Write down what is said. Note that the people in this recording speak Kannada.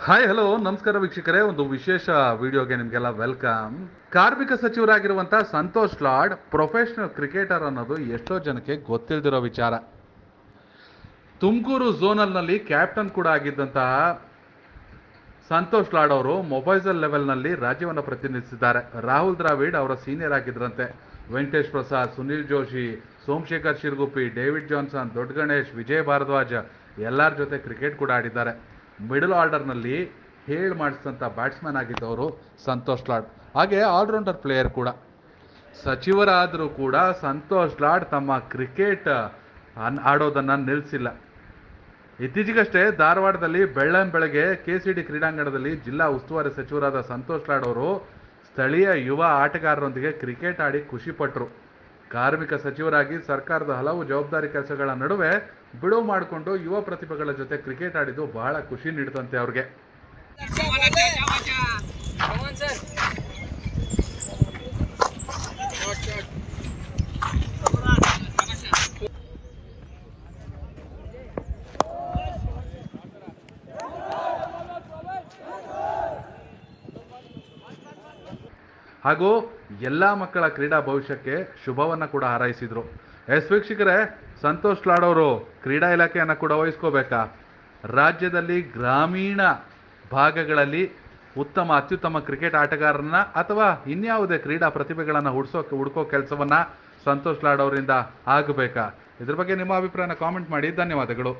ಹಾಯ್ ಹಲೋ ನಮಸ್ಕಾರ ವೀಕ್ಷಕರೇ ಒಂದು ವಿಶೇಷ ವಿಡಿಯೋಗೆ ನಿಮಗೆಲ್ಲ ವೆಲ್ಕಮ್ ಕಾರ್ಮಿಕ ಸಚಿವರಾಗಿರುವಂತಹ ಸಂತೋಷ್ ಲಾಡ್ ಪ್ರೊಫೆಷನಲ್ ಕ್ರಿಕೆಟರ್ ಅನ್ನೋದು ಎಷ್ಟೋ ಜನಕ್ಕೆ ಗೊತ್ತಿಲ್ದಿರೋ ವಿಚಾರ ತುಮಕೂರು ಝೋನಲ್ನಲ್ಲಿ ಕ್ಯಾಪ್ಟನ್ ಕೂಡ ಆಗಿದ್ದಂತಹ ಸಂತೋಷ್ ಲಾಡ್ ಅವರು ಮೊಬೈಸಲ್ ಲೆವೆಲ್ನಲ್ಲಿ ರಾಜ್ಯವನ್ನು ಪ್ರತಿನಿಧಿಸಿದ್ದಾರೆ ರಾಹುಲ್ ದ್ರಾವಿಡ್ ಅವರ ಸೀನಿಯರ್ ಆಗಿದ್ರಂತೆ ವೆಂಕಟೇಶ್ ಪ್ರಸಾದ್ ಸುನಿಲ್ ಜೋಶಿ ಸೋಮಶೇಖರ್ ಶಿರ್ಗುಪ್ಪಿ ಡೇವಿಡ್ ಜಾನ್ಸನ್ ದೊಡ್ಡ ಗಣೇಶ್ ವಿಜಯ್ ಭಾರದ್ವಾಜ್ ಎಲ್ಲರ ಜೊತೆ ಕ್ರಿಕೆಟ್ ಕೂಡ ಆಡಿದ್ದಾರೆ ಮಿಡಲ್ ಆರ್ಡರ್ನಲ್ಲಿ ಹೇಳಿ ಮಾಡಿಸಿದಂಥ ಬ್ಯಾಟ್ಸ್ಮನ್ ಆಗಿದ್ದವರು ಸಂತೋಷ್ ಲಾಡ್ ಹಾಗೆ ಆಲ್ರೌಂಡರ್ ಪ್ಲೇಯರ್ ಕೂಡ ಸಚಿವರಾದರೂ ಕೂಡ ಸಂತೋಷ್ ಲಾಡ್ ತಮ್ಮ ಕ್ರಿಕೆಟ್ ಅನ್ ಆಡೋದನ್ನು ನಿಲ್ಲಿಸಿಲ್ಲ ಇತ್ತೀಚೆಗಷ್ಟೇ ಧಾರವಾಡದಲ್ಲಿ ಬೆಳ್ಳಂ ಬೆಳಗ್ಗೆ ಕೆ ಸಿ ಡಿ ಕ್ರೀಡಾಂಗಣದಲ್ಲಿ ಜಿಲ್ಲಾ ಉಸ್ತುವಾರಿ ಸಚಿವರಾದ ಸಂತೋಷ್ ಲಾಡ್ ಅವರು ಸ್ಥಳೀಯ ಯುವ ಆಟಗಾರರೊಂದಿಗೆ ಕ್ರಿಕೆಟ್ ಆಡಿ ಖುಷಿಪಟ್ಟರು ಕಾರ್ಮಿಕ ಸಚಿವರಾಗಿ ಸರ್ಕಾರದ ಹಲವು ಜವಾಬ್ದಾರಿ ಕೆಲಸಗಳ ನಡುವೆ ಬಿಡುವು ಮಾಡಿಕೊಂಡು ಯುವ ಪ್ರತಿಭೆಗಳ ಜೊತೆ ಕ್ರಿಕೆಟ್ ಆಡಿದ್ದು ಬಹಳ ಖುಷಿ ನೀಡುತ್ತಂತೆ ಅವ್ರಿಗೆ Come on, sir. ಹಾಗೂ ಎಲ್ಲ ಮಕ್ಕಳ ಕ್ರೀಡಾ ಭವಿಷ್ಯಕ್ಕೆ ಶುಭವನ್ನು ಕೂಡ ಹಾರೈಸಿದರು ಎಸ್ ವೀಕ್ಷಕರೇ ಸಂತೋಷ್ ಲಾಡ್ ಅವರು ಕ್ರೀಡಾ ಇಲಾಖೆಯನ್ನು ಕೂಡ ವಹಿಸ್ಕೋಬೇಕಾ ರಾಜ್ಯದಲ್ಲಿ ಗ್ರಾಮೀಣ ಭಾಗಗಳಲ್ಲಿ ಉತ್ತಮ ಅತ್ಯುತ್ತಮ ಕ್ರಿಕೆಟ್ ಆಟಗಾರರನ್ನ ಅಥವಾ ಇನ್ಯಾವುದೇ ಕ್ರೀಡಾ ಪ್ರತಿಭೆಗಳನ್ನು ಹುಡ್ಸೋ ಹುಡ್ಕೋ ಕೆಲಸವನ್ನ ಸಂತೋಷ್ ಲಾಡ್ ಅವರಿಂದ ಆಗಬೇಕಾ ಇದ್ರ ಬಗ್ಗೆ ನಿಮ್ಮ ಅಭಿಪ್ರಾಯನ ಕಾಮೆಂಟ್ ಮಾಡಿ ಧನ್ಯವಾದಗಳು